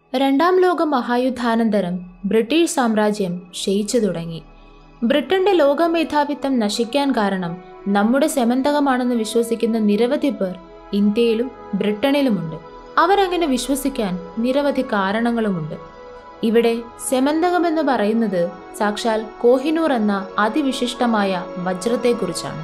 രണ്ടാം ലോക മഹായുദ്ധാനന്തരം ബ്രിട്ടീഷ് സാമ്രാജ്യം ക്ഷയിച്ചു തുടങ്ങി ബ്രിട്ടന്റെ ലോകമേധാവിത്വം നശിക്കാൻ കാരണം നമ്മുടെ സെമന്തകമാണെന്ന് വിശ്വസിക്കുന്ന നിരവധി പേർ ഇന്ത്യയിലും ബ്രിട്ടനിലുമുണ്ട് അവരങ്ങനെ വിശ്വസിക്കാൻ നിരവധി കാരണങ്ങളുമുണ്ട് ഇവിടെ സെമന്തകമെന്ന് പറയുന്നത് സാക്ഷാൽ കോഹിനൂർ എന്ന അതിവിശിഷ്ടമായ വജ്രത്തെക്കുറിച്ചാണ്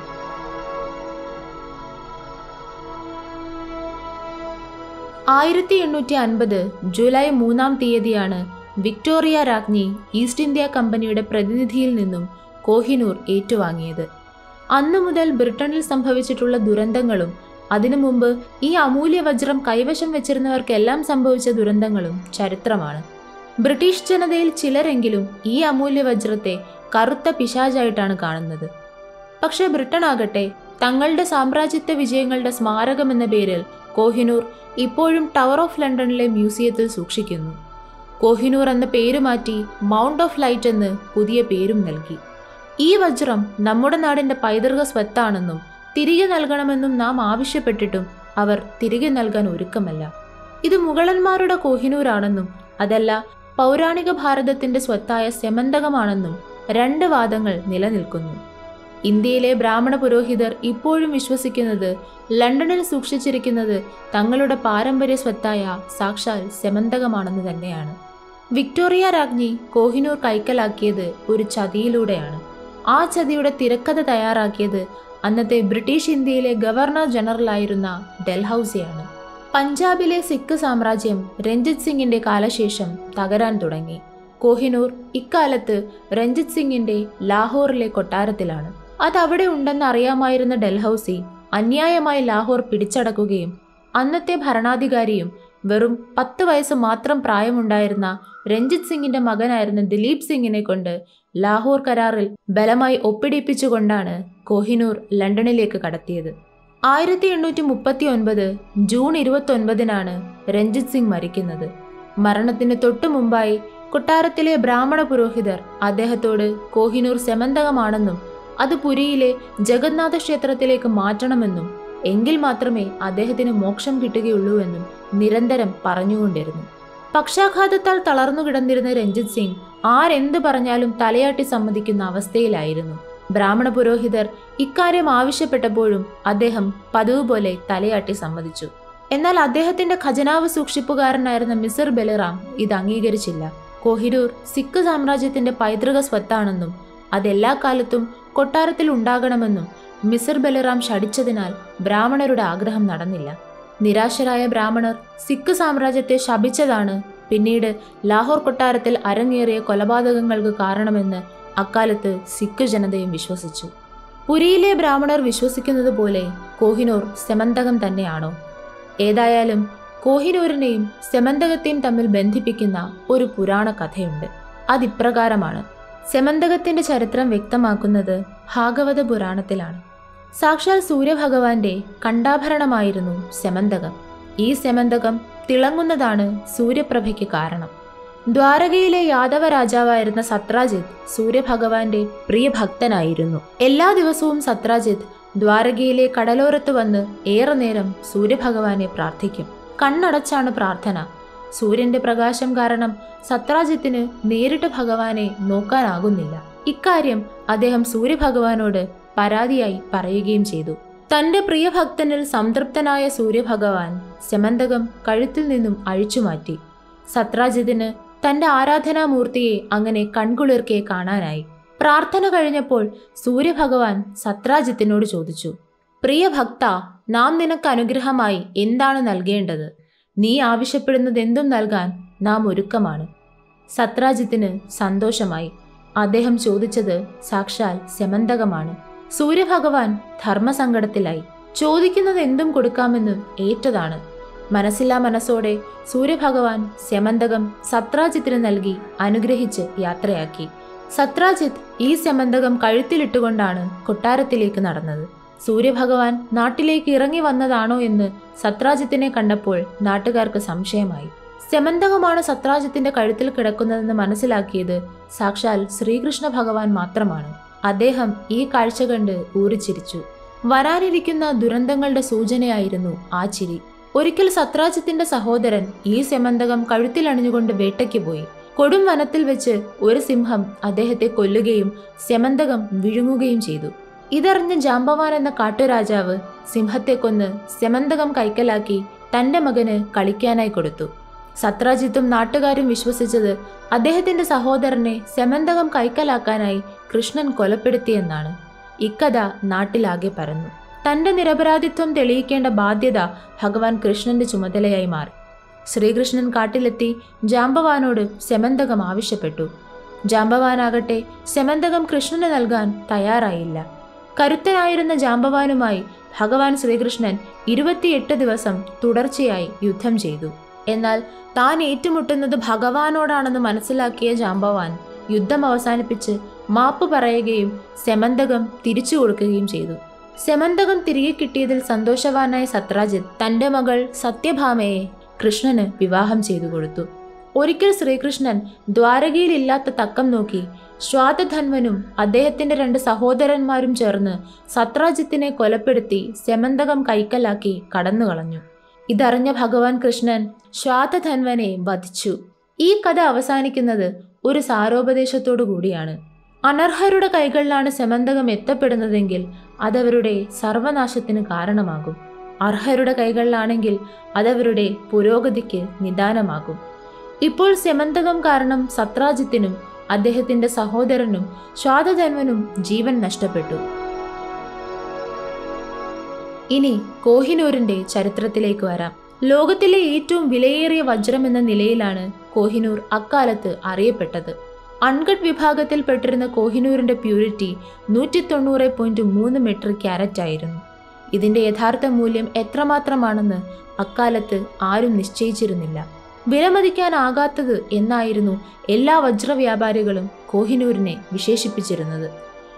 ആയിരത്തി എണ്ണൂറ്റി അൻപത് ജൂലൈ മൂന്നാം തീയതിയാണ് വിക്ടോറിയ രാജ്ഞി ഈസ്റ്റ് ഇന്ത്യ കമ്പനിയുടെ പ്രതിനിധിയിൽ നിന്നും കോഹിനൂർ ഏറ്റുവാങ്ങിയത് അന്നു മുതൽ ബ്രിട്ടനിൽ സംഭവിച്ചിട്ടുള്ള ദുരന്തങ്ങളും അതിനു മുമ്പ് ഈ അമൂല്യ വജ്രം കൈവശം വെച്ചിരുന്നവർക്കെല്ലാം സംഭവിച്ച ദുരന്തങ്ങളും ചരിത്രമാണ് ബ്രിട്ടീഷ് ജനതയിൽ ചിലരെങ്കിലും ഈ അമൂല്യ വജ്രത്തെ കറുത്ത പിശാചായിട്ടാണ് കാണുന്നത് പക്ഷേ ബ്രിട്ടൻ ആകട്ടെ തങ്ങളുടെ സാമ്രാജ്യത്വ വിജയങ്ങളുടെ സ്മാരകം എന്ന പേരിൽ കോഹിനൂർ ഇപ്പോഴും ടവർ ഓഫ് ലണ്ടനിലെ മ്യൂസിയത്തിൽ സൂക്ഷിക്കുന്നു കോഹിനൂർ എന്ന പേര് മാറ്റി മൗണ്ട് ഓഫ് ലൈറ്റ് എന്ന് പുതിയ പേരും നൽകി ഈ വജ്രം നമ്മുടെ നാടിന്റെ പൈതൃക സ്വത്താണെന്നും തിരികെ നൽകണമെന്നും നാം ആവശ്യപ്പെട്ടിട്ടും അവർ തിരികെ നൽകാൻ ഒരുക്കമല്ല ഇത് മുഗളന്മാരുടെ കോഹിനൂരാണെന്നും അതല്ല പൗരാണിക ഭാരതത്തിന്റെ സ്വത്തായ സെമന്തകമാണെന്നും രണ്ട് വാദങ്ങൾ നിലനിൽക്കുന്നു ഇന്ത്യയിലെ ബ്രാഹ്മണ പുരോഹിതർ ഇപ്പോഴും വിശ്വസിക്കുന്നത് ലണ്ടനിൽ സൂക്ഷിച്ചിരിക്കുന്നത് തങ്ങളുടെ പാരമ്പര്യ സ്വത്തായ സാക്ഷാൽ സെമന്തകമാണെന്ന് തന്നെയാണ് വിക്ടോറിയ രാജ്ഞി കോഹിനൂർ കൈക്കലാക്കിയത് ഒരു ചതിയിലൂടെയാണ് ആ ചതിയുടെ തിരക്കഥ തയ്യാറാക്കിയത് അന്നത്തെ ബ്രിട്ടീഷ് ഇന്ത്യയിലെ ഗവർണർ ജനറലായിരുന്ന ഡൽഹൌസിയാണ് പഞ്ചാബിലെ സിഖ് സാമ്രാജ്യം രഞ്ജിത് സിംഗിന്റെ കാലശേഷം തകരാൻ തുടങ്ങി കോഹിനൂർ ഇക്കാലത്ത് രഞ്ജിത് സിംഗിന്റെ ലാഹോറിലെ കൊട്ടാരത്തിലാണ് അതവിടെ ഉണ്ടെന്ന് അറിയാമായിരുന്ന ഡൽഹൌസി അന്യായമായി ലാഹോർ പിടിച്ചടക്കുകയും അന്നത്തെ ഭരണാധികാരിയും വെറും പത്ത് വയസ്സ് മാത്രം പ്രായമുണ്ടായിരുന്ന രഞ്ജിത് സിംഗിന്റെ മകനായിരുന്ന ദിലീപ് സിംഗിനെ കൊണ്ട് ലാഹോർ കരാറിൽ ബലമായി ഒപ്പിടിപ്പിച്ചുകൊണ്ടാണ് കോഹിനൂർ ലണ്ടനിലേക്ക് കടത്തിയത് ആയിരത്തി എണ്ണൂറ്റി മുപ്പത്തി ഒൻപത് ജൂൺ ഇരുപത്തി ഒൻപതിനാണ് രഞ്ജിത് സിംഗ് മരിക്കുന്നത് മരണത്തിന് തൊട്ടു മുമ്പായി കൊട്ടാരത്തിലെ ബ്രാഹ്മണ പുരോഹിതർ അദ്ദേഹത്തോട് കോഹിനൂർ സെമന്തകമാണെന്നും അത് പുരിയിലെ ജഗന്നാഥ ക്ഷേത്രത്തിലേക്ക് മാറ്റണമെന്നും എങ്കിൽ മാത്രമേ അദ്ദേഹത്തിന് മോക്ഷം കിട്ടുകയുള്ളൂ എന്നും നിരന്തരം പറഞ്ഞുകൊണ്ടിരുന്നു പക്ഷാഘാതത്താൽ തളർന്നു കിടന്നിരുന്ന രഞ്ജിത് സിംഗ് ആരെന്ത് പറഞ്ഞാലും തലയാട്ടി സമ്മതിക്കുന്ന അവസ്ഥയിലായിരുന്നു ബ്രാഹ്മണ പുരോഹിതർ ഇക്കാര്യം ആവശ്യപ്പെട്ടപ്പോഴും അദ്ദേഹം പതിവ് പോലെ തലയാട്ടി സമ്മതിച്ചു എന്നാൽ അദ്ദേഹത്തിന്റെ ഖജനാവ് സൂക്ഷിപ്പുകാരനായിരുന്ന മിസർ ബലിറാം ഇത് അംഗീകരിച്ചില്ല കോഹിരൂർ സിഖ് സാമ്രാജ്യത്തിന്റെ പൈതൃക സ്വത്താണെന്നും അതെല്ലാ കാലത്തും കൊട്ടാരത്തിൽ ഉണ്ടാകണമെന്നും മിസർ ബലിറാം ശടിച്ചതിനാൽ ബ്രാഹ്മണരുടെ ആഗ്രഹം നടന്നില്ല നിരാശരായ ബ്രാഹ്മണർ സിഖ് സാമ്രാജ്യത്തെ ശപിച്ചതാണ് പിന്നീട് ലാഹോർ കൊട്ടാരത്തിൽ അരങ്ങേറിയ കൊലപാതകങ്ങൾക്ക് കാരണമെന്ന് അക്കാലത്ത് സിഖ് ജനതയും വിശ്വസിച്ചു പുരിയിലെ ബ്രാഹ്മണർ വിശ്വസിക്കുന്നത് പോലെ കോഹിനൂർ സെമന്തകം തന്നെയാണോ ഏതായാലും കോഹിനൂരിനെയും സെമന്തകത്തെയും തമ്മിൽ ബന്ധിപ്പിക്കുന്ന ഒരു പുരാണ കഥയുണ്ട് അതിപ്രകാരമാണ് സെമന്തകത്തിന്റെ ചരിത്രം വ്യക്തമാക്കുന്നത് ഭാഗവത പുരാണത്തിലാണ് സാക്ഷാൽ സൂര്യഭഗവാന്റെ കണ്ടാഭരണമായിരുന്നു സെമന്തകം ഈ സെമന്തകം തിളങ്ങുന്നതാണ് സൂര്യപ്രഭയ്ക്ക് കാരണം ദ്വാരകയിലെ യാദവ രാജാവായിരുന്ന സത്രാജിത്ത് സൂര്യഭഗവാന്റെ പ്രിയ ഭക്തനായിരുന്നു എല്ലാ ദിവസവും സത്രാജിത്ത് ദ്വാരകയിലെ കടലോരത്ത് വന്ന് ഏറെ നേരം സൂര്യഭഗവാനെ പ്രാർത്ഥിക്കും കണ്ണടച്ചാണ് പ്രാർത്ഥന സൂര്യന്റെ പ്രകാശം കാരണം സത്രാജിത്തിന് നേരിട്ട് ഭഗവാനെ നോക്കാനാകുന്നില്ല ഇക്കാര്യം അദ്ദേഹം സൂര്യഭഗവാനോട് പരാതിയായി പറയുകയും ചെയ്തു തന്റെ പ്രിയ ഭക്തനിൽ സംതൃപ്തനായ സൂര്യഭഗവാൻ സെമന്തകം കഴുത്തിൽ നിന്നും അഴിച്ചുമാറ്റി സത്രാജിത്തിന് തന്റെ ആരാധനാമൂർത്തിയെ അങ്ങനെ കൺകുളിർക്കെ കാണാനായി പ്രാർത്ഥന കഴിഞ്ഞപ്പോൾ സൂര്യഭഗവാൻ സത്രാജിത്തിനോട് ചോദിച്ചു പ്രിയ ഭക്ത നാം നിനക്ക് അനുഗ്രഹമായി എന്താണ് നൽകേണ്ടത് നീ ആവശ്യപ്പെടുന്നത് എന്തും നൽകാൻ നാം ഒരുക്കമാണ് സത്രാജിത്തിന് സന്തോഷമായി അദ്ദേഹം ചോദിച്ചത് സാക്ഷാൽ സെമന്തകമാണ് സൂര്യഭഗവാൻ ധർമ്മസങ്കടത്തിലായി ചോദിക്കുന്നത് എന്തും കൊടുക്കാമെന്ന് ഏറ്റതാണ് മനസ്സില്ലാ മനസ്സോടെ സൂര്യഭഗവാൻ സെമന്തകം സത്രാജിത്തിന് നൽകി അനുഗ്രഹിച്ച് യാത്രയാക്കി സത്രാജിത്ത് ഈ സെമന്തകം കഴുത്തിലിട്ടുകൊണ്ടാണ് കൊട്ടാരത്തിലേക്ക് നടന്നത് സൂര്യഭഗവാൻ നാട്ടിലേക്ക് ഇറങ്ങി വന്നതാണോ എന്ന് സത്രാജിത്തിനെ കണ്ടപ്പോൾ നാട്ടുകാർക്ക് സംശയമായി സെമന്തകമാണ് സത്രാജിത്തിന്റെ കഴുത്തിൽ കിടക്കുന്നതെന്ന് മനസ്സിലാക്കിയത് സാക്ഷാൽ ശ്രീകൃഷ്ണ ഭഗവാൻ മാത്രമാണ് അദ്ദേഹം ഈ കാഴ്ച കണ്ട് ഊറിച്ചിരിച്ചു വരാനിരിക്കുന്ന ദുരന്തങ്ങളുടെ സൂചനയായിരുന്നു ആ ചിരി ഒരിക്കൽ സത്രാജിത്തിന്റെ സഹോദരൻ ഈ സെമന്തകം കഴുത്തിലണിഞ്ഞുകൊണ്ട് വേട്ടയ്ക്ക് പോയി കൊടും വനത്തിൽ വെച്ച് ഒരു സിംഹം അദ്ദേഹത്തെ കൊല്ലുകയും സെമന്തകം വിഴുങ്ങുകയും ചെയ്തു ഇതറിഞ്ഞ ജാമ്പവാൻ എന്ന കാട്ടുരാജാവ് സിംഹത്തെ കൊന്ന് സെമന്തകം കൈക്കലാക്കി തന്റെ മകന് കളിക്കാനായി കൊടുത്തു സത്രാജിത്തും നാട്ടുകാരും വിശ്വസിച്ചത് അദ്ദേഹത്തിന്റെ സഹോദരനെ സെമന്തകം കൈക്കലാക്കാനായി കൃഷ്ണൻ കൊലപ്പെടുത്തിയെന്നാണ് ഇക്കഥ നാട്ടിലാകെ പരന്നു തന്റെ നിരപരാധിത്വം തെളിയിക്കേണ്ട ബാധ്യത ഭഗവാൻ കൃഷ്ണന്റെ ചുമതലയായി മാറി ശ്രീകൃഷ്ണൻ കാട്ടിലെത്തി ജാമ്പവാനോട് സെമന്തകം ആവശ്യപ്പെട്ടു ജാമ്പവാനാകട്ടെ സെമന്തകം കൃഷ്ണന് നൽകാൻ തയ്യാറായില്ല കരുത്തനായിരുന്ന ജാമ്പവാനുമായി ഭഗവാൻ ശ്രീകൃഷ്ണൻ ഇരുപത്തിയെട്ട് ദിവസം തുടർച്ചയായി യുദ്ധം ചെയ്തു എന്നാൽ താൻ ഏറ്റുമുട്ടുന്നത് ഭഗവാനോടാണെന്ന് മനസ്സിലാക്കിയ ജാമ്പവാൻ യുദ്ധം അവസാനിപ്പിച്ച് മാപ്പ് പറയുകയും സെമന്തകം തിരിച്ചു കൊടുക്കുകയും ചെയ്തു സെമന്തകം തിരികെ കിട്ടിയതിൽ സന്തോഷവാനായ സത്രാജിത്ത് തന്റെ മകൾ സത്യഭാമയെ കൃഷ്ണന് വിവാഹം ചെയ്തു കൊടുത്തു ഒരിക്കൽ ശ്രീകൃഷ്ണൻ ദ്വാരകയിലില്ലാത്ത തക്കം നോക്കി ശ്വാതധന്വനും അദ്ദേഹത്തിന്റെ രണ്ട് സഹോദരന്മാരും ചേർന്ന് സത്രാജിത്തിനെ കൊലപ്പെടുത്തി സെമന്തകം കൈക്കലാക്കി കടന്നുകളഞ്ഞു ഇതറിഞ്ഞ ഭഗവാൻ കൃഷ്ണൻ ശ്വാതധന്വനെ വധിച്ചു ഈ കഥ അവസാനിക്കുന്നത് ഒരു സാരോപദേശത്തോടു കൂടിയാണ് അനർഹരുടെ കൈകളിലാണ് സെമന്തകം എത്തപ്പെടുന്നതെങ്കിൽ അതവരുടെ സർവനാശത്തിന് കാരണമാകും അർഹരുടെ കൈകളിലാണെങ്കിൽ അതവരുടെ പുരോഗതിക്ക് നിദാനമാകും ഇപ്പോൾ സെമന്തകം കാരണം സത്രാജിത്തിനും അദ്ദേഹത്തിന്റെ സഹോദരനും ശ്വാതധന്വനും ജീവൻ നഷ്ടപ്പെട്ടു ഇനി കോഹിനൂരിന്റെ ചരിത്രത്തിലേക്ക് വരാം ലോകത്തിലെ ഏറ്റവും വിലയേറിയ വജ്രം എന്ന നിലയിലാണ് കോഹിനൂർ അക്കാലത്ത് അറിയപ്പെട്ടത് അൺകട്ട് വിഭാഗത്തിൽപ്പെട്ടിരുന്ന കോഹിനൂരിന്റെ പ്യൂരിറ്റി നൂറ്റി തൊണ്ണൂറ് പോയിന്റ് മൂന്ന് മെട്രിക് ക്യാരറ്റ് ആയിരുന്നു ഇതിന്റെ യഥാർത്ഥ മൂല്യം എത്രമാത്രമാണെന്ന് അക്കാലത്ത് ആരും നിശ്ചയിച്ചിരുന്നില്ല വിലമതിക്കാനാകാത്തത് എന്നായിരുന്നു എല്ലാ വജ്രവ്യാപാരികളും കോഹിനൂരിനെ വിശേഷിപ്പിച്ചിരുന്നത്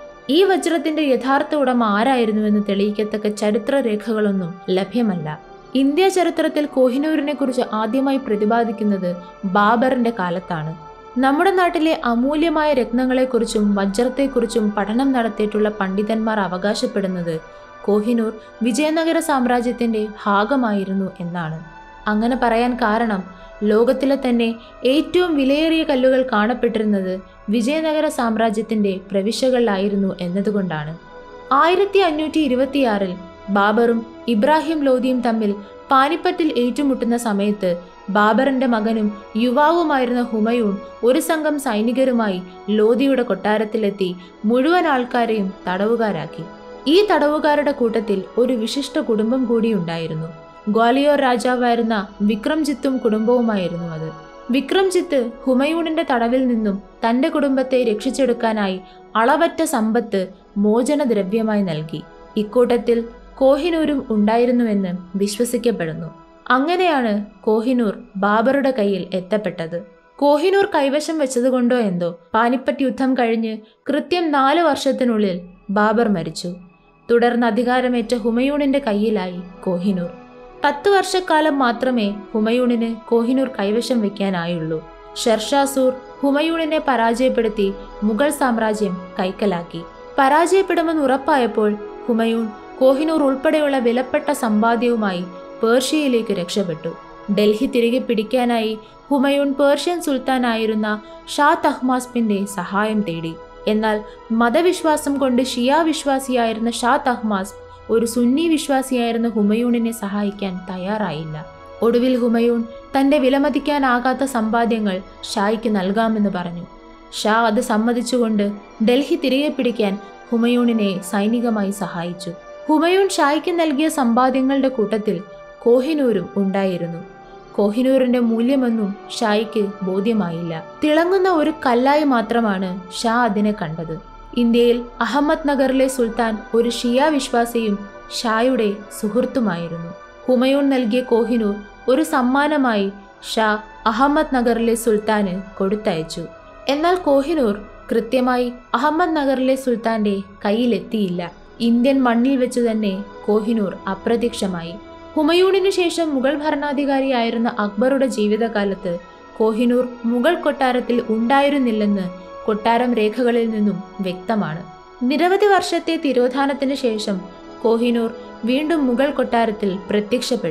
ഈ വജ്രത്തിന്റെ യഥാർത്ഥ ഉടമ ആരായിരുന്നുവെന്ന് തെളിയിക്കത്തക്ക ചരിത്രരേഖകളൊന്നും ലഭ്യമല്ല ഇന്ത്യ ചരിത്രത്തിൽ കോഹിനൂരിനെ കുറിച്ച് ആദ്യമായി പ്രതിപാദിക്കുന്നത് ബാബറിന്റെ കാലത്താണ് നമ്മുടെ നാട്ടിലെ അമൂല്യമായ രത്നങ്ങളെക്കുറിച്ചും വജ്രത്തെക്കുറിച്ചും പഠനം നടത്തിയിട്ടുള്ള പണ്ഡിതന്മാർ അവകാശപ്പെടുന്നത് കോഹിനൂർ വിജയനഗര സാമ്രാജ്യത്തിന്റെ ഭാഗമായിരുന്നു എന്നാണ് അങ്ങനെ പറയാൻ കാരണം ലോകത്തിലെ തന്നെ ഏറ്റവും വിലയേറിയ കല്ലുകൾ കാണപ്പെട്ടിരുന്നത് വിജയനഗര സാമ്രാജ്യത്തിന്റെ പ്രവിശ്യകളിലായിരുന്നു എന്നതുകൊണ്ടാണ് ആയിരത്തി അഞ്ഞൂറ്റി ഇരുപത്തിയാറിൽ ബാബറും ഇബ്രാഹിം ലോധിയും തമ്മിൽ പാനിപ്പറ്റിൽ ഏറ്റുമുട്ടുന്ന സമയത്ത് ബാബറിന്റെ മകനും യുവാവുമായിരുന്ന ഹുമയൂൺ ഒരു സംഘം സൈനികരുമായി ലോധിയുടെ കൊട്ടാരത്തിലെത്തി മുഴുവൻ ആൾക്കാരെയും തടവുകാരാക്കി ഈ തടവുകാരുടെ കൂട്ടത്തിൽ ഒരു വിശിഷ്ട കുടുംബം കൂടി ഉണ്ടായിരുന്നു ഗ്വാലിയോർ രാജാവായിരുന്ന വിക്രംജിത്തും കുടുംബവുമായിരുന്നു അത് വിക്രംജിത്ത് ഹുമയൂണിന്റെ തടവിൽ നിന്നും തന്റെ കുടുംബത്തെ രക്ഷിച്ചെടുക്കാനായി അളവറ്റ സമ്പത്ത് മോചനദ്രവ്യമായി നൽകി ഇക്കൂട്ടത്തിൽ കോഹിനൂരും ഉണ്ടായിരുന്നുവെന്ന് വിശ്വസിക്കപ്പെടുന്നു അങ്ങനെയാണ് കോഹിനൂർ ബാബറുടെ കയ്യിൽ എത്തപ്പെട്ടത് കോഹിനൂർ കൈവശം വെച്ചതുകൊണ്ടോ എന്തോ പാനിപ്പറ്റ് യുദ്ധം കഴിഞ്ഞ് കൃത്യം നാല് വർഷത്തിനുള്ളിൽ ബാബർ മരിച്ചു തുടർന്ന് അധികാരമേറ്റ ഹുമയൂണിന്റെ കയ്യിലായി കോഹിനൂർ പത്ത് വർഷക്കാലം മാത്രമേ ഹുമയൂണിന് കോഹിനൂർ കൈവശം വെക്കാനായുള്ളൂ ഷെർഷാസൂർ ഹുമയൂണിനെ പരാജയപ്പെടുത്തി മുഗൾ സാമ്രാജ്യം കൈക്കലാക്കി പരാജയപ്പെടുമെന്ന് ഉറപ്പായപ്പോൾ ഹുമയൂൺ കോഹിനൂർ ഉൾപ്പെടെയുള്ള വിലപ്പെട്ട സമ്പാദ്യവുമായി പേർഷ്യയിലേക്ക് രക്ഷപ്പെട്ടു ഡൽഹി തിരികെ പിടിക്കാനായി ഹുമയൂൺ പേർഷ്യൻ സുൽത്താനായിരുന്ന ഷാ തഹ്മാസ്പിന്റെ സഹായം തേടി എന്നാൽ മതവിശ്വാസം കൊണ്ട് ഷിയ വിശ്വാസിയായിരുന്ന ഷാ തഹ്മാസ് ഒരു സുന്നി വിശ്വാസിയായിരുന്ന ഹുമയൂണിനെ സഹായിക്കാൻ തയ്യാറായില്ല ഒടുവിൽ ഹുമയൂൺ തന്റെ വിലമതിക്കാനാകാത്ത സമ്പാദ്യങ്ങൾ ഷായ്ക്ക് നൽകാമെന്ന് പറഞ്ഞു ഷാ അത് സമ്മതിച്ചുകൊണ്ട് ഡൽഹി തിരികെ പിടിക്കാൻ ഹുമയൂണിനെ സൈനികമായി സഹായിച്ചു ഹുമയൂൺ ഷായ്ക്ക് നൽകിയ സമ്പാദ്യങ്ങളുടെ കൂട്ടത്തിൽ കോഹിനൂരും ഉണ്ടായിരുന്നു കോഹിനൂറിന്റെ മൂല്യമൊന്നും ഷായ്ക്ക് ബോധ്യമായില്ല തിളങ്ങുന്ന ഒരു കല്ലായി മാത്രമാണ് ഷാ അതിനെ കണ്ടത് ഇന്ത്യയിൽ അഹമ്മദ് നഗറിലെ സുൽത്താൻ ഒരു ഷിയ വിശ്വാസിയും ഷായുടെ സുഹൃത്തുമായിരുന്നു ഹുമയൂൺ നൽകിയ കോഹിനൂർ ഒരു സമ്മാനമായി ഷാ അഹമ്മദ് നഗറിലെ സുൽത്താന് കൊടുത്തയച്ചു എന്നാൽ കോഹിനൂർ കൃത്യമായി അഹമ്മദ് നഗറിലെ സുൽത്താന്റെ കയ്യിലെത്തിയില്ല ഇന്ത്യൻ മണ്ണിൽ വെച്ച് തന്നെ കോഹിനൂർ അപ്രത്യക്ഷമായി ഹുമയൂണിനു ശേഷം മുഗൾ ഭരണാധികാരിയായിരുന്ന അക്ബറുടെ ജീവിതകാലത്ത് കോഹിനൂർ മുഗൾ കൊട്ടാരത്തിൽ ഉണ്ടായിരുന്നില്ലെന്ന് കൊട്ടാരം രേഖകളിൽ നിന്നും വ്യക്തമാണ് നിരവധി വർഷത്തെ തിരോധാനത്തിന് ശേഷം കോഹിനൂർ വീണ്ടും മുഗൾ കൊട്ടാരത്തിൽ പ്രത്യക്ഷപ്പെട്ടു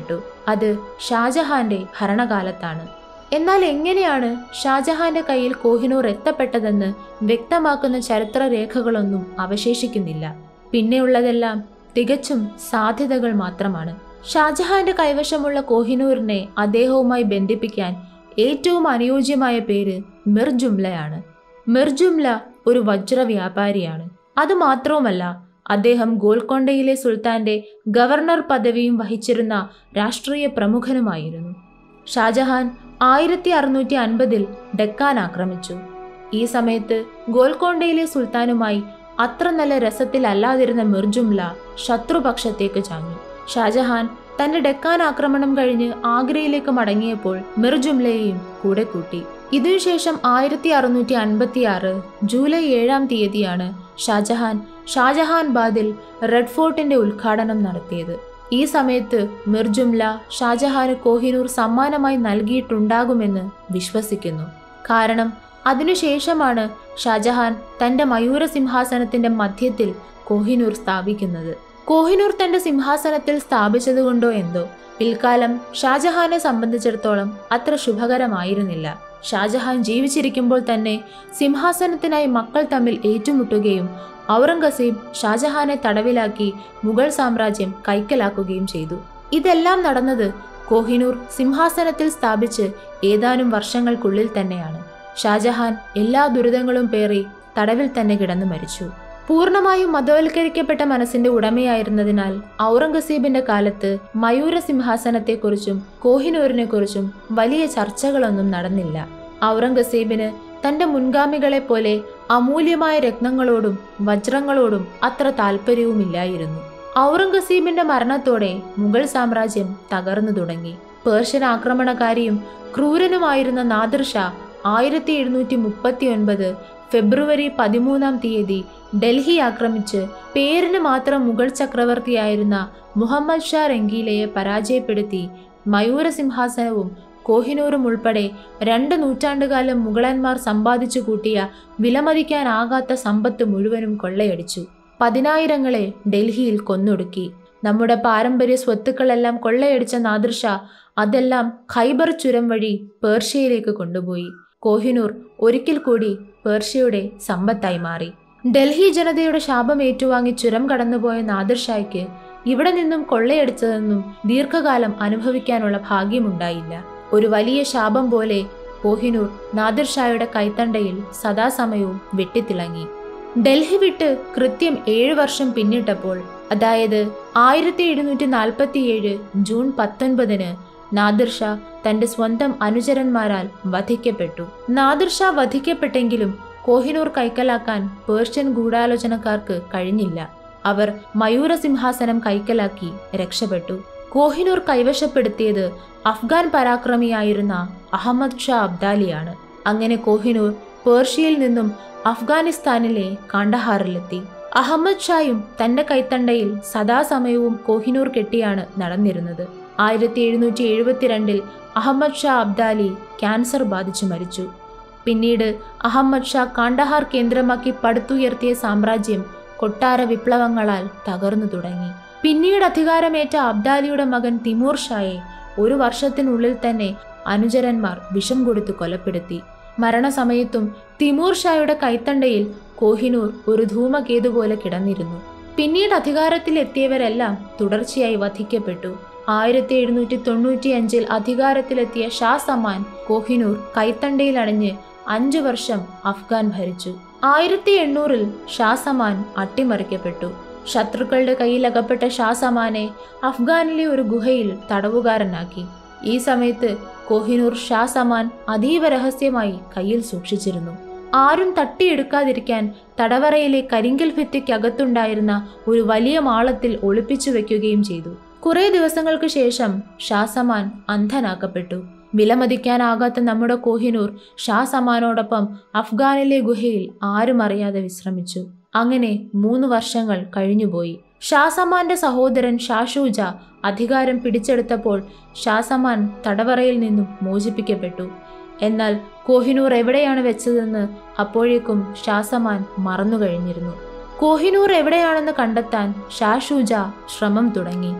അത് ഷാജഹാന്റെ ഭരണകാലത്താണ് എന്നാൽ എങ്ങനെയാണ് ഷാജഹാന്റെ കയ്യിൽ കോഹിനൂർ എത്തപ്പെട്ടതെന്ന് വ്യക്തമാക്കുന്ന ചരിത്രരേഖകളൊന്നും അവശേഷിക്കുന്നില്ല പിന്നെയുള്ളതെല്ലാം തികച്ചും സാധ്യതകൾ മാത്രമാണ് ഷാജഹാന്റെ കൈവശമുള്ള കോഹിനൂറിനെ അദ്ദേഹവുമായി ബന്ധിപ്പിക്കാൻ ഏറ്റവും അനുയോജ്യമായ പേര് മിർ ജുംലയാണ് മിർ ജുംല ഒരു വജ്ര വ്യാപാരിയാണ് അതുമാത്രവുമല്ല അദ്ദേഹം ഗോൽക്കൊണ്ടയിലെ സുൽത്താന്റെ ഗവർണർ പദവിയും വഹിച്ചിരുന്ന രാഷ്ട്രീയ പ്രമുഖനുമായിരുന്നു ഷാജഹാൻ ആയിരത്തി അറുന്നൂറ്റി അൻപതിൽ ഡെക്കാൻ ആക്രമിച്ചു ഈ സമയത്ത് ഗോൽക്കൊണ്ടയിലെ സുൽത്താനുമായി അത്ര നല്ല രസത്തിലല്ലാതിരുന്ന മിർജുംല ശത്രുപക്ഷത്തേക്ക് ചാഞ്ഞു ഷാജഹാൻ തന്റെ ഡെക്കാൻ ആക്രമണം കഴിഞ്ഞ് ആഗ്രയിലേക്ക് മടങ്ങിയപ്പോൾ മിർജുംലയെയും കൂടെ കൂട്ടി ഇതിനുശേഷം ആയിരത്തി അറുന്നൂറ്റി അൻപത്തി ആറ് ജൂലൈ ഏഴാം തീയതിയാണ് ഷാജഹാൻ ഷാജഹാൻ ബാദിൽ റെഡ് ഫോർട്ടിന്റെ ഉദ്ഘാടനം നടത്തിയത് ഈ സമയത്ത് മിർജുംല ഷാജഹാന് കോഹിനൂർ സമ്മാനമായി നൽകിയിട്ടുണ്ടാകുമെന്ന് വിശ്വസിക്കുന്നു കാരണം അതിനുശേഷമാണ് ഷാജഹാൻ തന്റെ മയൂര സിംഹാസനത്തിന്റെ മധ്യത്തിൽ കോഹിനൂർ സ്ഥാപിക്കുന്നത് കോഹിനൂർ തന്റെ സിംഹാസനത്തിൽ സ്ഥാപിച്ചതുകൊണ്ടോ എന്തോ പിൽക്കാലം ഷാജഹാനെ സംബന്ധിച്ചിടത്തോളം അത്ര ശുഭകരമായിരുന്നില്ല ഷാജഹാൻ ജീവിച്ചിരിക്കുമ്പോൾ തന്നെ സിംഹാസനത്തിനായി മക്കൾ തമ്മിൽ ഏറ്റുമുട്ടുകയും ഔറംഗസീബ് ഷാജഹാനെ തടവിലാക്കി മുഗൾ സാമ്രാജ്യം കൈക്കലാക്കുകയും ചെയ്തു ഇതെല്ലാം നടന്നത് കോഹിനൂർ സിംഹാസനത്തിൽ സ്ഥാപിച്ച് ഏതാനും വർഷങ്ങൾക്കുള്ളിൽ തന്നെയാണ് ഷാജഹാൻ എല്ലാ ദുരിതങ്ങളും പേറി തടവിൽ തന്നെ കിടന്നു മരിച്ചു പൂർണ്ണമായും മതവൽക്കരിക്കപ്പെട്ട മനസ്സിന്റെ ഉടമയായിരുന്നതിനാൽ ഔറംഗസീബിന്റെ കാലത്ത് മയൂര സിംഹാസനത്തെക്കുറിച്ചും കോഹിനൂരിനെക്കുറിച്ചും വലിയ ചർച്ചകളൊന്നും നടന്നില്ല ഔറംഗസീബിന് തന്റെ മുൻഗാമികളെ പോലെ അമൂല്യമായ രത്നങ്ങളോടും വജ്രങ്ങളോടും അത്ര താല്പര്യവുമില്ലായിരുന്നു ഔറംഗസീബിന്റെ മരണത്തോടെ മുഗൾ സാമ്രാജ്യം തകർന്നു തുടങ്ങി പേർഷ്യൻ ആക്രമണകാരിയും ക്രൂരനുമായിരുന്ന നാദിർ ഷാ ആയിരത്തി എഴുന്നൂറ്റി മുപ്പത്തി ഒൻപത് ഫെബ്രുവരി പതിമൂന്നാം തീയതി ഡൽഹി ആക്രമിച്ച് പേരിന് മാത്രം മുഗൾ ചക്രവർത്തിയായിരുന്ന മുഹമ്മദ് ഷാ രംഗീലയെ പരാജയപ്പെടുത്തി മയൂര സിംഹാസനവും കോഹിനൂറും ഉൾപ്പെടെ രണ്ട് നൂറ്റാണ്ടുകാലം മുഗളന്മാർ സമ്പാദിച്ചു കൂട്ടിയ വിലമതിക്കാനാകാത്ത സമ്പത്ത് മുഴുവനും കൊള്ളയടിച്ചു പതിനായിരങ്ങളെ ഡൽഹിയിൽ കൊന്നൊടുക്കി നമ്മുടെ പാരമ്പര്യ സ്വത്തുക്കളെല്ലാം കൊള്ളയടിച്ച നാദിർഷ അതെല്ലാം ഖൈബർ ചുരം വഴി പേർഷ്യയിലേക്ക് കൊണ്ടുപോയി കോഹിനൂർ ഒരിക്കൽ കൂടി പേർഷ്യയുടെ സമ്പത്തായി മാറി ഡൽഹി ജനതയുടെ ശാപം ഏറ്റുവാങ്ങി ചുരം കടന്നുപോയ നാദിർഷായ്ക്ക് ഇവിടെ നിന്നും കൊള്ളയടിച്ചതെന്നും ദീർഘകാലം അനുഭവിക്കാനുള്ള ഭാഗ്യമുണ്ടായില്ല ഒരു വലിയ ശാപം പോലെ കോഹിനൂർ നാദിർഷായുടെ കൈത്തണ്ടയിൽ സദാസമയവും വെട്ടിത്തിളങ്ങി ഡൽഹി വിട്ട് കൃത്യം ഏഴു വർഷം പിന്നിട്ടപ്പോൾ അതായത് ആയിരത്തി എഴുന്നൂറ്റി നാൽപ്പത്തിയേഴ് ജൂൺ പത്തൊൻപതിന് നാദിർ ഷാ തന്റെ സ്വന്തം അനുചരന്മാരാൽ വധിക്കപ്പെട്ടു നാദിർ ഷാ വധിക്കപ്പെട്ടെങ്കിലും കോഹിനൂർ കൈക്കലാക്കാൻ പേർഷ്യൻ ഗൂഢാലോചനക്കാർക്ക് കഴിഞ്ഞില്ല അവർ മയൂര സിംഹാസനം കൈക്കലാക്കി രക്ഷപ്പെട്ടു കോഹിനൂർ കൈവശപ്പെടുത്തിയത് അഫ്ഗാൻ പരാക്രമിയായിരുന്ന അഹമ്മദ് ഷാ അബ്ദാലിയാണ് അങ്ങനെ കോഹിനൂർ പേർഷ്യയിൽ നിന്നും അഫ്ഗാനിസ്ഥാനിലെ കാണ്ടഹാറിലെത്തി അഹമ്മദ് ഷായും തന്റെ കൈത്തണ്ടയിൽ സദാസമയവും കോഹിനൂർ കെട്ടിയാണ് നടന്നിരുന്നത് ആയിരത്തി എഴുന്നൂറ്റി എഴുപത്തിരണ്ടിൽ അഹമ്മദ് ഷാ അബ്ദാലി ക്യാൻസർ ബാധിച്ചു മരിച്ചു പിന്നീട് അഹമ്മദ് ഷാ കാണ്ടഹാർ കേന്ദ്രമാക്കി പടുത്തുയർത്തിയ സാമ്രാജ്യം കൊട്ടാര വിപ്ലവങ്ങളാൽ തകർന്നു തുടങ്ങി പിന്നീട് അധികാരമേറ്റ അബ്ദാലിയുടെ മകൻ തിമൂർ ഷായെ ഒരു വർഷത്തിനുള്ളിൽ തന്നെ അനുചരന്മാർ വിഷം കൊടുത്തു കൊലപ്പെടുത്തി മരണസമയത്തും തിമൂർ ഷായുടെ കൈത്തണ്ടയിൽ കോഹിനൂർ ഒരു ധൂമകേതു പോലെ കിടന്നിരുന്നു പിന്നീട് അധികാരത്തിലെത്തിയവരെല്ലാം തുടർച്ചയായി വധിക്കപ്പെട്ടു ആയിരത്തി എഴുന്നൂറ്റി തൊണ്ണൂറ്റി അഞ്ചിൽ അധികാരത്തിലെത്തിയ ഷാ സമാൻ കോഹിനൂർ കൈത്തണ്ടയിൽ അണിഞ്ഞ് അഞ്ചു വർഷം അഫ്ഗാൻ ഭരിച്ചു ആയിരത്തി എണ്ണൂറിൽ ഷാ സമാൻ അട്ടിമറിക്കപ്പെട്ടു ശത്രുക്കളുടെ കയ്യിൽ അകപ്പെട്ട ഷാ സമാനെ അഫ്ഗാനിലെ ഒരു ഗുഹയിൽ തടവുകാരനാക്കി ഈ സമയത്ത് കോഹിനൂർ ഷാ സമാൻ അതീവ രഹസ്യമായി കയ്യിൽ സൂക്ഷിച്ചിരുന്നു ആരും തട്ടിയെടുക്കാതിരിക്കാൻ തടവറയിലെ കരിങ്കൽ ഭിത്തിക്കകത്തുണ്ടായിരുന്ന ഒരു വലിയ മാളത്തിൽ ഒളിപ്പിച്ചു വെക്കുകയും ചെയ്തു കുറെ ദിവസങ്ങൾക്ക് ശേഷം ഷാസമാൻ അന്ധനാക്കപ്പെട്ടു വിലമതിക്കാനാകാത്ത നമ്മുടെ കോഹിനൂർ ഷാസമാനോടൊപ്പം അഫ്ഗാനിലെ ഗുഹയിൽ ആരും അറിയാതെ വിശ്രമിച്ചു അങ്ങനെ മൂന്ന് വർഷങ്ങൾ കഴിഞ്ഞുപോയി ഷാസമാന്റെ സഹോദരൻ ഷാഷൂജ അധികാരം പിടിച്ചെടുത്തപ്പോൾ ഷാസമാൻ തടവറയിൽ നിന്നും മോചിപ്പിക്കപ്പെട്ടു എന്നാൽ കോഹിനൂർ എവിടെയാണ് വെച്ചതെന്ന് അപ്പോഴേക്കും ഷാസമാൻ മറന്നുകഴിഞ്ഞിരുന്നു കോഹിനൂർ എവിടെയാണെന്ന് കണ്ടെത്താൻ ഷാഷൂജ ശ്രമം തുടങ്ങി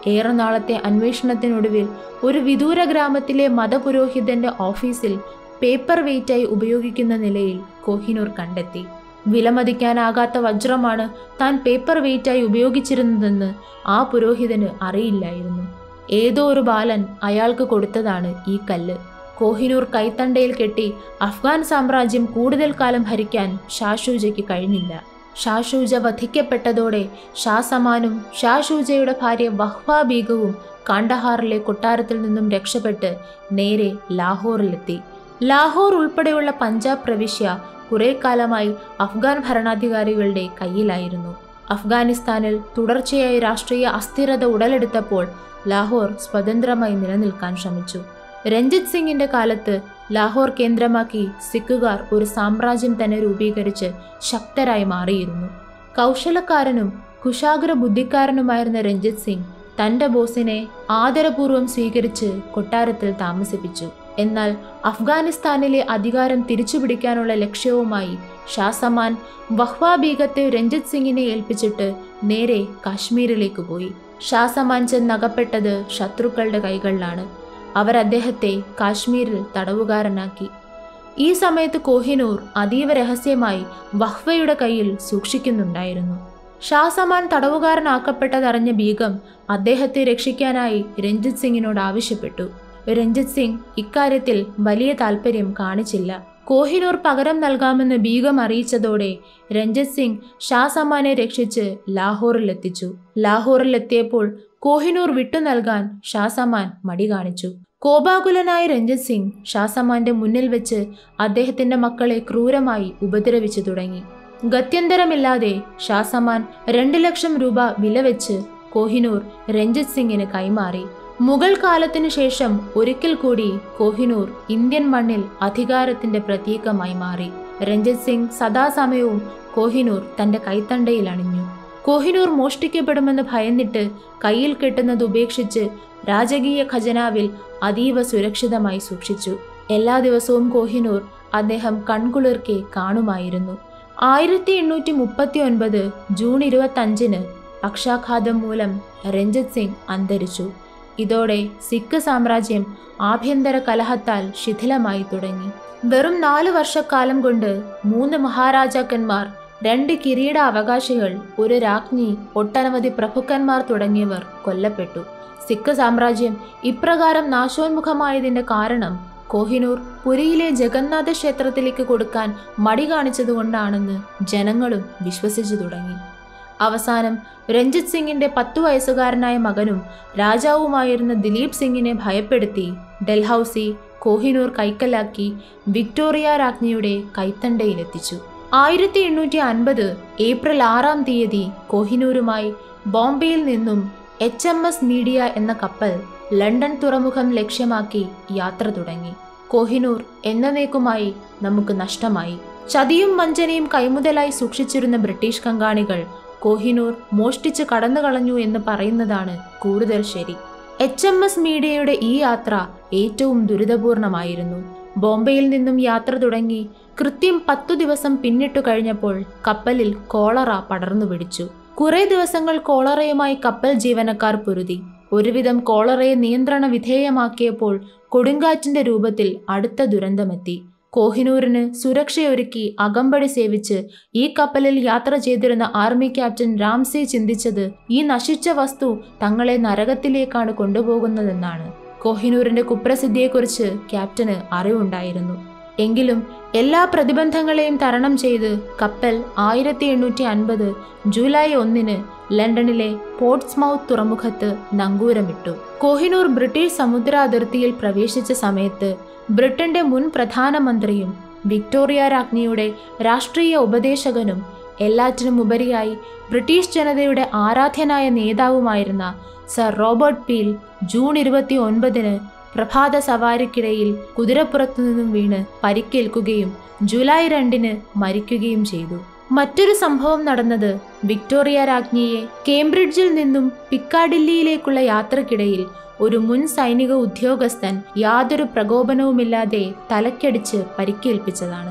ഏറെ നാളത്തെ അന്വേഷണത്തിനൊടുവിൽ ഒരു വിദൂര ഗ്രാമത്തിലെ മതപുരോഹിതന്റെ ഓഫീസിൽ പേപ്പർ വെയിറ്റായി ഉപയോഗിക്കുന്ന നിലയിൽ കോഹിനൂർ കണ്ടെത്തി വിലമതിക്കാനാകാത്ത വജ്രമാണ് താൻ പേപ്പർ വെയിറ്റായി ഉപയോഗിച്ചിരുന്നതെന്ന് ആ പുരോഹിതന് അറിയില്ലായിരുന്നു ഏതോ ഒരു ബാലൻ അയാൾക്ക് കൊടുത്തതാണ് ഈ കല്ല് കോഹിനൂർ കൈത്തണ്ടയിൽ കെട്ടി അഫ്ഗാൻ സാമ്രാജ്യം കൂടുതൽ കാലം ഭരിക്കാൻ ഷാഷൂജയ്ക്ക് കഴിഞ്ഞില്ല ഷാഷൂജ വധിക്കപ്പെട്ടതോടെ ഷാസമാനും ഷാഷൂജയുടെ ഭാര്യ വഹ്വ ബീഗവും കാണ്ടഹാറിലെ കൊട്ടാരത്തിൽ നിന്നും രക്ഷപ്പെട്ട് നേരെ ലാഹോറിലെത്തി ലാഹോർ ഉൾപ്പെടെയുള്ള പഞ്ചാബ് പ്രവിശ്യ കുറെ കാലമായി അഫ്ഗാൻ ഭരണാധികാരികളുടെ കയ്യിലായിരുന്നു അഫ്ഗാനിസ്ഥാനിൽ തുടർച്ചയായി രാഷ്ട്രീയ അസ്ഥിരത ഉടലെടുത്തപ്പോൾ ലാഹോർ സ്വതന്ത്രമായി നിലനിൽക്കാൻ ശ്രമിച്ചു രഞ്ജിത് സിംഗിന്റെ കാലത്ത് ലാഹോർ കേന്ദ്രമാക്കി സിഖുകാർ ഒരു സാമ്രാജ്യം തന്നെ രൂപീകരിച്ച് ശക്തരായി മാറിയിരുന്നു കൗശലക്കാരനും കുശാഗ്ര ബുദ്ധിക്കാരനുമായിരുന്ന രഞ്ജിത് സിംഗ് തന്റെ ബോസിനെ ആദരപൂർവ്വം സ്വീകരിച്ച് കൊട്ടാരത്തിൽ താമസിപ്പിച്ചു എന്നാൽ അഫ്ഗാനിസ്ഥാനിലെ അധികാരം തിരിച്ചുപിടിക്കാനുള്ള ലക്ഷ്യവുമായി ഷാസമാൻ വഹ്വ ബീഗത്തെ രഞ്ജിത് സിംഗിനെ ഏൽപ്പിച്ചിട്ട് നേരെ കാശ്മീരിലേക്ക് പോയി ഷാസമാൻ ചെന്നകപ്പെട്ടത് ശത്രുക്കളുടെ കൈകളിലാണ് അവർ അദ്ദേഹത്തെ കാശ്മീരിൽ തടവുകാരനാക്കി ഈ സമയത്ത് കോഹിനൂർ അതീവ രഹസ്യമായി വഹ്വയുടെ കയ്യിൽ സൂക്ഷിക്കുന്നുണ്ടായിരുന്നു ഷാസമാൻ തടവുകാരനാക്കപ്പെട്ടതറിഞ്ഞ ബീഗം അദ്ദേഹത്തെ രക്ഷിക്കാനായി രഞ്ജിത് സിംഗിനോട് ആവശ്യപ്പെട്ടു രഞ്ജിത് സിംഗ് ഇക്കാര്യത്തിൽ വലിയ താല്പര്യം കാണിച്ചില്ല കോഹിനൂർ പകരം നൽകാമെന്ന് ബീഗം അറിയിച്ചതോടെ രഞ്ജിത് സിംഗ് ഷാസമാനെ രക്ഷിച്ച് ലാഹോറിലെത്തിച്ചു ലാഹോറിലെത്തിയപ്പോൾ കോഹിനൂർ വിട്ടു നൽകാൻ ഷാസമാൻ മടി കാണിച്ചു കോപാകുലനായ രഞ്ജിത് സിംഗ് ഷാസമാന്റെ മുന്നിൽ വെച്ച് അദ്ദേഹത്തിന്റെ മക്കളെ ക്രൂരമായി ഉപദ്രവിച്ചു തുടങ്ങി ഗത്യന്തരമില്ലാതെ ഷാസമാൻ രണ്ട് ലക്ഷം രൂപ വില വെച്ച് കോഹിനൂർ രഞ്ജിത് സിംഗിന് കൈമാറി മുഗൾ കാലത്തിനു ശേഷം ഒരിക്കൽ കൂടി കോഹിനൂർ ഇന്ത്യൻ മണ്ണിൽ അധികാരത്തിന്റെ പ്രതീകമായി മാറി രഞ്ജിത് സിംഗ് സദാസമയവും കോഹിനൂർ തന്റെ കൈത്തണ്ടയിൽ അണിഞ്ഞു കോഹിനൂർ മോഷ്ടിക്കപ്പെടുമെന്ന് ഭയന്നിട്ട് കയ്യിൽ കെട്ടുന്നത് ഉപേക്ഷിച്ച് രാജകീയ ഖജനാവിൽ അതീവ സുരക്ഷിതമായി സൂക്ഷിച്ചു എല്ലാ ദിവസവും കോഹിനൂർ അദ്ദേഹം കൺകുളിർക്കെ കാണുമായിരുന്നു ആയിരത്തി എണ്ണൂറ്റി മുപ്പത്തി ഒൻപത് ജൂൺ ഇരുപത്തഞ്ചിന് പക്ഷാഘാതം മൂലം രഞ്ജിത് സിംഗ് അന്തരിച്ചു ഇതോടെ സിഖ് സാമ്രാജ്യം ആഭ്യന്തര കലഹത്താൽ ശിഥിലമായി തുടങ്ങി വെറും നാല് വർഷക്കാലം കൊണ്ട് മൂന്ന് മഹാരാജാക്കന്മാർ രണ്ട് കിരീട അവകാശികൾ ഒരു രാജ്ഞി ഒട്ടനവധി പ്രഭുക്കന്മാർ തുടങ്ങിയവർ കൊല്ലപ്പെട്ടു സിഖ് സാമ്രാജ്യം ഇപ്രകാരം നാശോന്മുഖമായതിന്റെ കാരണം കോഹിനൂർ പുരിയിലെ ജഗന്നാഥ ക്ഷേത്രത്തിലേക്ക് കൊടുക്കാൻ മടി കാണിച്ചതുകൊണ്ടാണെന്ന് ജനങ്ങളും വിശ്വസിച്ചു തുടങ്ങി അവസാനം രഞ്ജിത് സിംഗിന്റെ പത്തു വയസ്സുകാരനായ മകനും രാജാവുമായിരുന്ന ദിലീപ് സിംഗിനെ ഭയപ്പെടുത്തി ഡൽഹൌസി കോഹിനൂർ കൈക്കലാക്കി വിക്ടോറിയ രാജ്ഞിയുടെ കൈത്തണ്ടയിലെത്തിച്ചു ആയിരത്തി എണ്ണൂറ്റി അൻപത് ഏപ്രിൽ ആറാം തീയതി കോഹിനൂരുമായി ബോംബെയിൽ നിന്നും എച്ച് എം എസ് മീഡിയ എന്ന കപ്പൽ ലണ്ടൻ തുറമുഖം ലക്ഷ്യമാക്കി യാത്ര തുടങ്ങി കോഹിനൂർ എന്നേക്കുമായി നമുക്ക് നഷ്ടമായി ചതിയും വഞ്ചനയും കൈമുതലായി സൂക്ഷിച്ചിരുന്ന ബ്രിട്ടീഷ് കങ്കാണികൾ കോഹിനൂർ മോഷ്ടിച്ച് കടന്നു കളഞ്ഞു എന്ന് പറയുന്നതാണ് കൂടുതൽ ശരി എച്ച് എം എസ് മീഡിയയുടെ ഈ യാത്ര ഏറ്റവും ദുരിതപൂർണമായിരുന്നു ബോംബെയിൽ നിന്നും യാത്ര തുടങ്ങി കൃത്യം പത്തു ദിവസം പിന്നിട്ടു കഴിഞ്ഞപ്പോൾ കപ്പലിൽ കോളറ പടർന്നു പിടിച്ചു കുറെ ദിവസങ്ങൾ കോളറയുമായി കപ്പൽ ജീവനക്കാർ പൊരുതി ഒരുവിധം കോളറയെ നിയന്ത്രണ വിധേയമാക്കിയപ്പോൾ കൊടുങ്കാറ്റിന്റെ രൂപത്തിൽ അടുത്ത ദുരന്തമെത്തി കോഹിനൂരിന് സുരക്ഷയൊരുക്കി അകമ്പടി സേവിച്ച് ഈ കപ്പലിൽ യാത്ര ചെയ്തിരുന്ന ആർമി ക്യാപ്റ്റൻ രാംസെ ചിന്തിച്ചത് ഈ നശിച്ച വസ്തു തങ്ങളെ നരകത്തിലേക്കാണ് കൊണ്ടുപോകുന്നതെന്നാണ് കോഹിനൂരിന്റെ കുപ്രസിദ്ധിയെക്കുറിച്ച് ക്യാപ്റ്റന് അറിവുണ്ടായിരുന്നു എങ്കിലും എല്ലാ പ്രതിബന്ധങ്ങളെയും തരണം ചെയ്ത് കപ്പൽ ആയിരത്തി എണ്ണൂറ്റി അൻപത് ജൂലൈ ഒന്നിന് ലണ്ടനിലെ പോർട്സ്മൗത്ത് തുറമുഖത്ത് നങ്കൂരമിട്ടു കോഹിനൂർ ബ്രിട്ടീഷ് സമുദ്ര അതിർത്തിയിൽ പ്രവേശിച്ച സമയത്ത് ബ്രിട്ടന്റെ മുൻ പ്രധാനമന്ത്രിയും വിക്ടോറിയ രാജ്ഞിയുടെ രാഷ്ട്രീയ ഉപദേശകനും എല്ലാറ്റിനും ഉപരിയായി ബ്രിട്ടീഷ് ജനതയുടെ ആരാധ്യനായ നേതാവുമായിരുന്ന സർ റോബർട്ട് പീൽ ജൂൺ ഇരുപത്തി ഒൻപതിന് പ്രഭാത സവാരിക്കിടയിൽ കുതിരപ്പുറത്തു നിന്നും വീണ് പരിക്കേൽക്കുകയും ജൂലൈ രണ്ടിന് മരിക്കുകയും ചെയ്തു മറ്റൊരു സംഭവം നടന്നത് വിക്ടോറിയ രാജ്ഞിയെ കേംബ്രിഡ്ജിൽ നിന്നും പിക്കാഡില്ലിയിലേക്കുള്ള യാത്രക്കിടയിൽ ഒരു മുൻ സൈനിക ഉദ്യോഗസ്ഥൻ യാതൊരു പ്രകോപനവുമില്ലാതെ തലക്കടിച്ച് പരിക്കേൽപ്പിച്ചതാണ്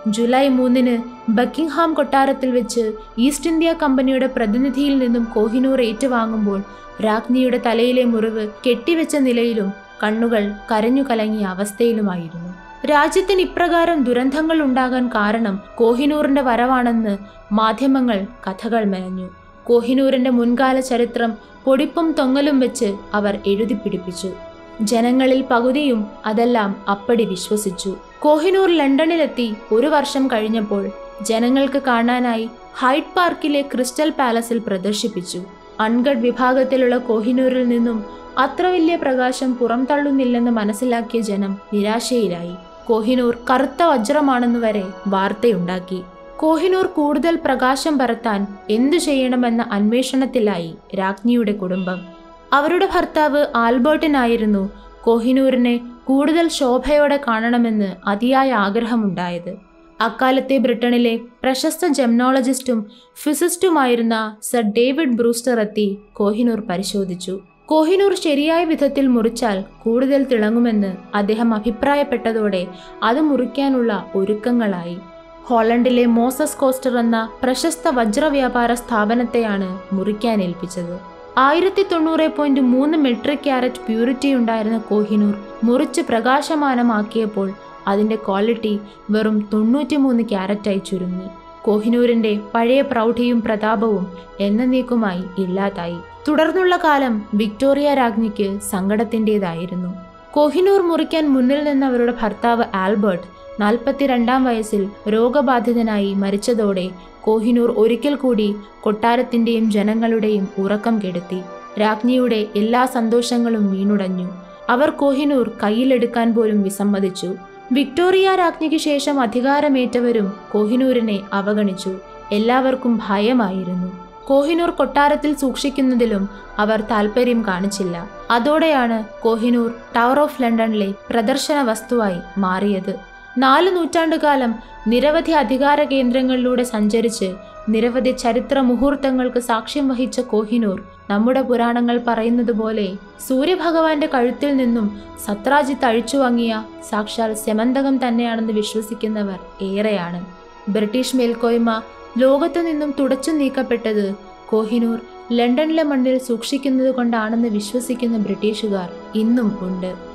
ജൂലൈ മൂന്നിന് ബക്കിംഗ്ഹാം കൊട്ടാരത്തിൽ വെച്ച് ഈസ്റ്റ് ഇന്ത്യ കമ്പനിയുടെ പ്രതിനിധിയിൽ നിന്നും കോഹിനൂർ ഏറ്റുവാങ്ങുമ്പോൾ രാജ്ഞിയുടെ തലയിലെ മുറിവ് കെട്ടിവെച്ച നിലയിലും കണ്ണുകൾ കരഞ്ഞു കലങ്ങിയ അവസ്ഥയിലുമായിരുന്നു രാജ്യത്തിന് ഇപ്രകാരം ദുരന്തങ്ങൾ ഉണ്ടാകാൻ കാരണം കോഹിനൂറിന്റെ വരവാണെന്ന് മാധ്യമങ്ങൾ കഥകൾ മെനഞ്ഞു കോഹിനൂറിന്റെ മുൻകാല ചരിത്രം പൊടിപ്പും തൊങ്ങലും വെച്ച് അവർ എഴുതി പിടിപ്പിച്ചു ജനങ്ങളിൽ പകുതിയും അതെല്ലാം അപ്പടി വിശ്വസിച്ചു കോഹിനൂർ ലണ്ടനിലെത്തി ഒരു വർഷം കഴിഞ്ഞപ്പോൾ ജനങ്ങൾക്ക് കാണാനായി ഹൈഡ് പാർക്കിലെ ക്രിസ്റ്റൽ പാലസിൽ പ്രദർശിപ്പിച്ചു അൺഗഡ് വിഭാഗത്തിലുള്ള കോഹിനൂരിൽ നിന്നും അത്ര വലിയ പ്രകാശം പുറംതള്ളുന്നില്ലെന്ന് മനസ്സിലാക്കിയ ജനം നിരാശയിലായി കോഹിനൂർ കറുത്ത വജ്രമാണെന്ന് വരെ വാർത്തയുണ്ടാക്കി കോഹിനൂർ കൂടുതൽ പ്രകാശം പരത്താൻ എന്തു ചെയ്യണമെന്ന അന്വേഷണത്തിലായി രാജ്ഞിയുടെ കുടുംബം അവരുടെ ഭർത്താവ് ആൽബർട്ടിനായിരുന്നു കോഹിനൂരിനെ കൂടുതൽ ശോഭയോടെ കാണണമെന്ന് അതിയായ ആഗ്രഹമുണ്ടായത് അക്കാലത്തെ ബ്രിട്ടനിലെ പ്രശസ്ത ജെംനോളജിസ്റ്റും ഫിസിസ്റ്റുമായിരുന്ന സർ ഡേവിഡ് ബ്രൂസ്റ്റർ എത്തി കോഹിനൂർ പരിശോധിച്ചു കോഹിനൂർ ശരിയായ വിധത്തിൽ മുറിച്ചാൽ കൂടുതൽ തിളങ്ങുമെന്ന് അദ്ദേഹം അഭിപ്രായപ്പെട്ടതോടെ അത് മുറിക്കാനുള്ള ഒരുക്കങ്ങളായി ഹോളണ്ടിലെ മോസസ് കോസ്റ്റർ എന്ന പ്രശസ്ത വജ്രവ്യാപാര സ്ഥാപനത്തെയാണ് മുറിക്കാൻ ഏൽപ്പിച്ചത് ആയിരത്തി തൊണ്ണൂറ് പോയിന്റ് മൂന്ന് മെട്രിക് ക്യാരറ്റ് പ്യൂരിറ്റി ഉണ്ടായിരുന്ന കോഹിനൂർ മുറിച്ച് പ്രകാശമാനമാക്കിയപ്പോൾ അതിന്റെ ക്വാളിറ്റി വെറും തൊണ്ണൂറ്റിമൂന്ന് ക്യാരറ്റായി ചുരുങ്ങി കോഹിനൂരിന്റെ പഴയ പ്രൗഢിയും പ്രതാപവും എന്നേക്കുമായി ഇല്ലാതായി തുടർന്നുള്ള കാലം വിക്ടോറിയ രാജ്ഞിക്ക് സങ്കടത്തിൻ്റെതായിരുന്നു കോഹിനൂർ മുറിക്കാൻ മുന്നിൽ നിന്ന അവരുടെ ഭർത്താവ് ആൽബർട്ട് നാൽപ്പത്തിരണ്ടാം വയസ്സിൽ രോഗബാധിതനായി മരിച്ചതോടെ കോഹിനൂർ ഒരിക്കൽ കൂടി കൊട്ടാരത്തിന്റെയും ജനങ്ങളുടെയും ഉറക്കം കെടുത്തി രാജ്ഞിയുടെ എല്ലാ സന്തോഷങ്ങളും വീണുടഞ്ഞു അവർ കോഹിനൂർ കയ്യിലെടുക്കാൻ പോലും വിസമ്മതിച്ചു വിക്ടോറിയ രാജ്ഞിക്ക് ശേഷം അധികാരമേറ്റവരും കോഹിനൂരിനെ അവഗണിച്ചു എല്ലാവർക്കും ഭയമായിരുന്നു കോഹിനൂർ കൊട്ടാരത്തിൽ സൂക്ഷിക്കുന്നതിലും അവർ താൽപ്പര്യം കാണിച്ചില്ല അതോടെയാണ് കോഹിനൂർ ടവർ ഓഫ് ലണ്ടനിലെ പ്രദർശന വസ്തുവായി മാറിയത് നാല് നൂറ്റാണ്ടുകാലം നിരവധി അധികാര കേന്ദ്രങ്ങളിലൂടെ സഞ്ചരിച്ച് നിരവധി ചരിത്ര മുഹൂർത്തങ്ങൾക്ക് സാക്ഷ്യം വഹിച്ച കോഹിനൂർ നമ്മുടെ പുരാണങ്ങൾ പറയുന്നത് പോലെ സൂര്യഭഗവാന്റെ കഴുത്തിൽ നിന്നും സത്രാജിത്ത് അഴിച്ചു വാങ്ങിയ സാക്ഷാൽ സെമന്തകം തന്നെയാണെന്ന് വിശ്വസിക്കുന്നവർ ഏറെയാണ് ബ്രിട്ടീഷ് മേൽക്കോയ്മ ലോകത്തു നിന്നും തുടച്ചു നീക്കപ്പെട്ടത് കോഹിനൂർ ലണ്ടനിലെ മണ്ണിൽ സൂക്ഷിക്കുന്നത് കൊണ്ടാണെന്ന് വിശ്വസിക്കുന്ന ബ്രിട്ടീഷുകാർ ഇന്നും ഉണ്ട്